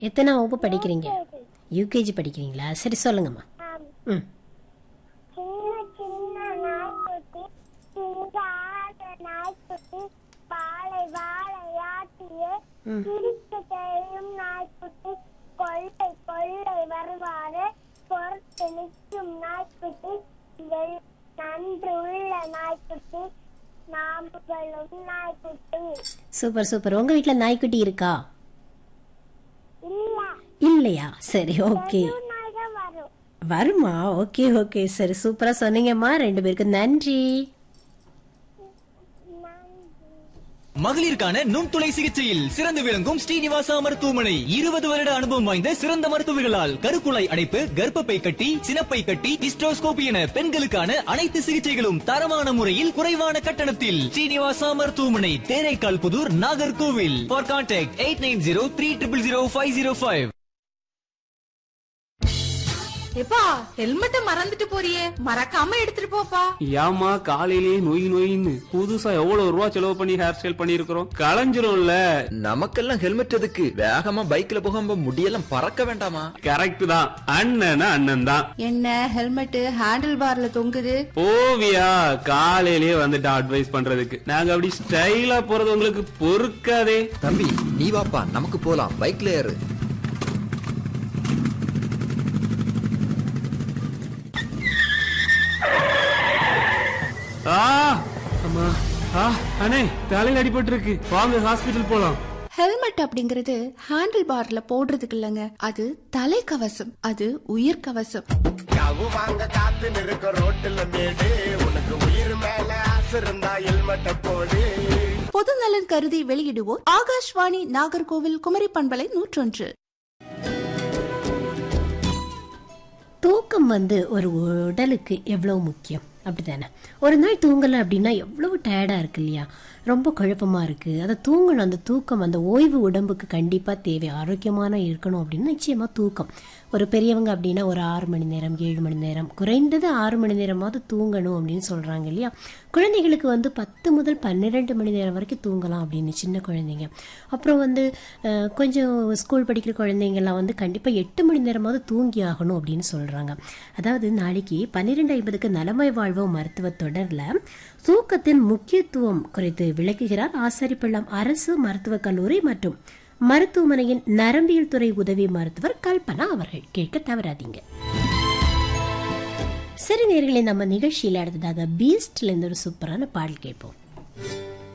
எத்தனை வகுப்பு படிக்கிறீங்க யூகேஜி படிக்கிறீங்களா சரி சொல்லுங்கம்மா ஆம். ம் சின்ன சின்ன நாய்க்குட்டி சிங்காத நாய்க்குட்டி பாலை வாழையாட்டிய ம். சிரிக்க தெரியும் நாய்க்குட்டி கொள்ளை கொள்ளை வருவாரு பொறுத்து நிற்கும் நாய்க்குட்டி வெள்- நன்று உள்ள நாய்க்குட்டி நாம்புகளும் நாய்க்குட்டி சூப்பர் சூப்பர் உங்க வீட்ல நாய்க்குட்டி இருக்கா இல்ல இல்லையா சரி ஓகே வெறும் நாய் தான் வரும் வருமா ஓகே ஓகே சரி சூப்பரா சொன்னீங்கம்மா ரெண்டு பேருக்கும் நன்றி மகளிருக்கான நுண்துளை சிகிச்சையில் சிறந்து விளங்கும் ஸ்ரீனிவாசா மருத்துவமனை இருபது வருட அனுபவம் வாய்ந்த சிறந்த மருத்துவர்களால் கருக்குழாய் அடைப்பு கர்ப்பப்பை கட்டி சினப்பை கட்டி ஹிஸ்டோஸ்கோபி என பெண்களுக்கான அனைத்து சிகிச்சைகளும் தரமான முறையில் குறைவான கட்டணத்தில் ஸ்ரீனிவாசா மருத்துவமனை Theraikkal Puthur Nagercoil for contact eight nine zero three triple zero five zero five எப்பா ஹெல்மெட்ட மறந்துட்டு போறியே மறக்காம எடுத்துட்டு போப்பா ஏமா காலையிலேயே நொய் நொயின்னு புதுசா எவ்வளவு ரூபா செலவு பண்ணி ஹேர் ஸ்டைல் பண்ணிருக்கிறோம் களைஞ்சிரும்ல நமக்கெல்லாம் ஹெல்மெட் எதுக்கு வேகமா பைக்ல போகாம முடியெல்லாம் பறக்க வேண்டாமா கரெக்ட் தான் அண்ணனா அண்ணன் தான் என்ன ஹெல்மெட் ஹேண்டில் பார்ல தொங்குது ஓவியா காலையிலேயே வந்துட்டு அட்வைஸ் பண்றதுக்கு நாங்க அப்படி ஸ்டைலா போறது உங்களுக்கு பொறுக்காதே தம்பி நீ வாப்பா நமக்கு போலாம் பைக்ல ஏறு ஆ அம்மா ஆ அண்ணே தலையில அடிபட்டு இருக்கு வாங்க ஹாஸ்பிடல் போலாம் ஹெல்மெட் அப்படிங்கிறது ஹேண்டில் பார்ல போடுறதுக்கு இல்லங்க அது தலைக்கவசம் அது உயிர் கவசம் யாவு வாங்க காத்து நிற்க ரோட்டுல மேடு உனக்கு உயிர் மேல ஆசை இருந்தா ஹெல்மெட்ட போடு பொது நலன் கருதி வெளியிடுவோர் ஆகாஷ்வாணி நாகர்கோவில் குமரி பண்பலை நூற்றொன்று தூக்கம் வந்து ஒரு உடலுக்கு எவ்வளவு முக்கியம் அப்படிதானே ஒரு நாள் தூங்கலை அப்படின்னா எவ்வளவு டயர்டாக இருக்கு இல்லையா ரொம்ப குழப்பமாக இருக்குது அதை தூங்கணும் அந்த தூக்கம் அந்த ஓய்வு உடம்புக்கு கண்டிப்பாக தேவை ஆரோக்கியமான இருக்கணும் அப்படின்னு நிச்சயமாக தூக்கம் ஒரு பெரியவங்க அப்படின்னா ஒரு ஆறு மணி நேரம் ஏழு மணி நேரம் குறைந்தது ஆறு மணி நேரமாவது தூங்கணும் அப்படின்னு சொல்கிறாங்க இல்லையா குழந்தைகளுக்கு வந்து பத்து முதல் பன்னிரெண்டு மணி நேரம் வரைக்கும் தூங்கலாம் அப்படின்னு சின்ன குழந்தைங்க அப்புறம் வந்து அஹ், கொஞ்சம் ஸ்கூல் படிக்கிற குழந்தைங்கலாம் வந்து கண்டிப்பாக எட்டு மணி நேரமாவது தூங்கி ஆகணும் அப்படின்னு சொல்கிறாங்க அதாவது நாளைக்கு பன்னிரெண்டு ஐம்பதுக்கு நலமாய் வாழ்வோம் மருத்துவ தொடரில் தூக்கத்தின் முக்கியத்துவம் குறித்து விளக்குகிறார் ஆசாரிப்பள்ளம் அரசு மருத்துவக் கல்லூரி மற்றும் மருத்துவமனையின் நரம்பியல் துறை உதவி மருத்துவர் கல்பனா அவர்கள் கேட்க தவறாதீங்க சரி நேர்களே நம்ம நிகழ்ச்சியில் அடுத்ததாக பீஸ்ட்ல இருந்து ஒரு சூப்பரான பாடல் கேட்போம்